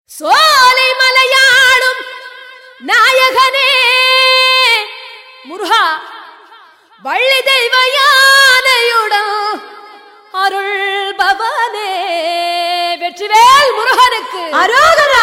சோலை மலையாளும் நாயகனே முருகா வள்ளி தெய்வ யானையுடன் அருள் பவனே வெற்றிவேல் முருகனுக்கு அரோகரா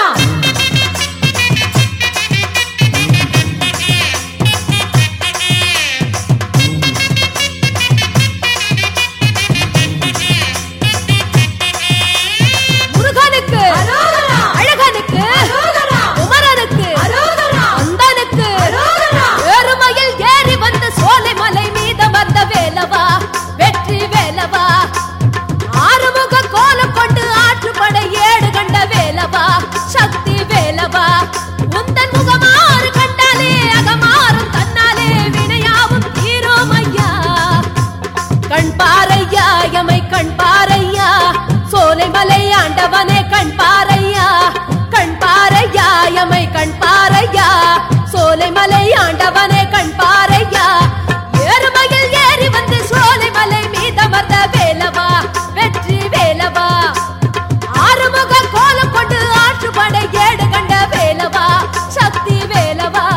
முருகனுக்கு அரோகரா அழகனுக்கு அரோகரா குமரனுக்கு அரோகரா அந்தனுக்கு அரோகரா ஏறுமையில் ஏறி வந்த சோலை மலை மீத வந்த வேலவா வெற்றி வேலவா ஆறுமுக கோலம் கொண்டு ஆற்றுப்படை ஏடு கண்ட வேலவா சக்தி வேலவா உந்தன் முகமாறு கண்டாலே அகமாறும் தன்னாலே வினையாவும் தீரோம் ஐயா கண் பாரையா எமை கண் பாரையா சோலை மலை ஆண்டவனே கண் பாரையா கண் பாரையா எமை கண் பாரையா சோலை மலை ஆண்டவனே கண் பாரையா ஏறுமையில் ஏறி வந்து சோலை மலை மீதமர்ந்த வேலவா வெற்றி வேலவா ஆறுமுக கோலம் கொண்டு ஆற்றுப்படை ஏடு கண்ட வேலவா சக்தி வேலவா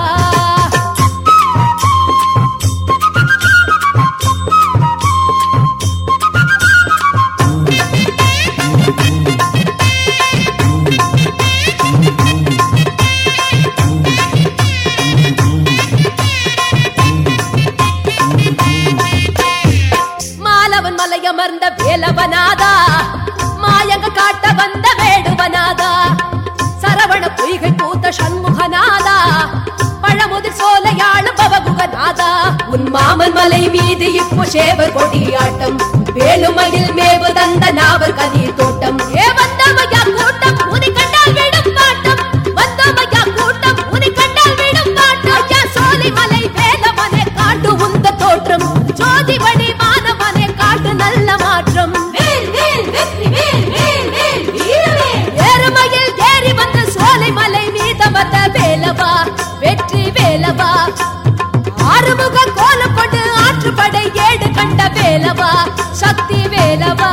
மாலவன் மலையமர்ந்த வேலவனாதா மாயங்க காட்ட வந்த வேடுவனாதா சரவண பொய்கை பூத்த சண்முகநாதா பழமுதிர் சோலையாளும் பவகுகநாதா உன் மாமன் மலை மீது இப்போ சேவர் கொடியாட்டம் வேலுமையில் மேவு தந்த நாவர் கதிர் தோட்டம் ஏ வந்தமையா கூட்டம் உனி கண்டால் விடும் பாட்டம் வந்தமையா கூட்டம் உனி கண்டால் விடும் பாட்டம் ஐயா சோலை மலை வேலவனே காட்டு உந்த தோற்றம் ஜோதி வழி மானவனே காட்டு நல்ல மாற்றம் வேல் வேல் வெற்றி வேல் வேல் வேல் வீரவேல் ஏறுமையில் ஏறி வந்த சோலை மலை மீத வந்த வேலவா வெற்றி வேலவா ஆறுமுக கோலம் கொண்டு ஆற்றுப்படை ஏடு கண்ட வேலவா சக்தி வேலவா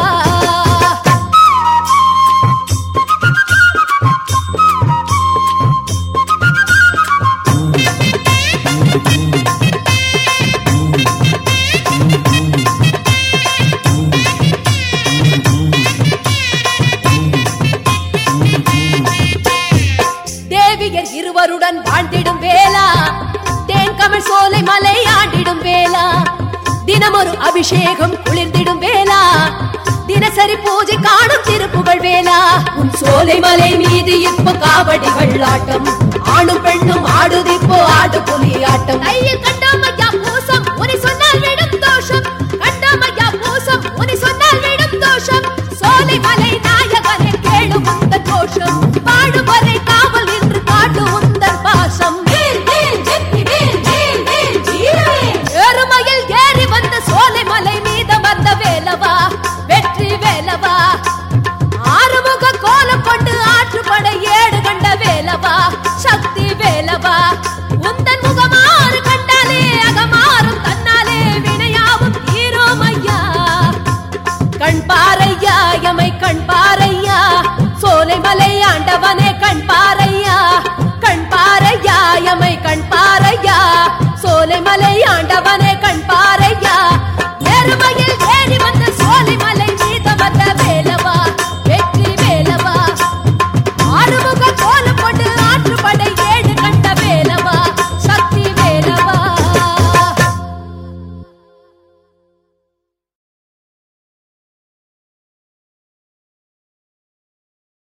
தேவியர் இருவருடன் வாழ்ந்திடும் வேளா தேன்கமழ் சோலை மலை ஆண்டிடும் வேளா தினமொரு அபிஷேகம் குளிர்ந்திடும் வேளா தினசரி பூஜை காணும் திருப்புகழ் வேளா உன் சோலை மலை மீது இப்ப காவடி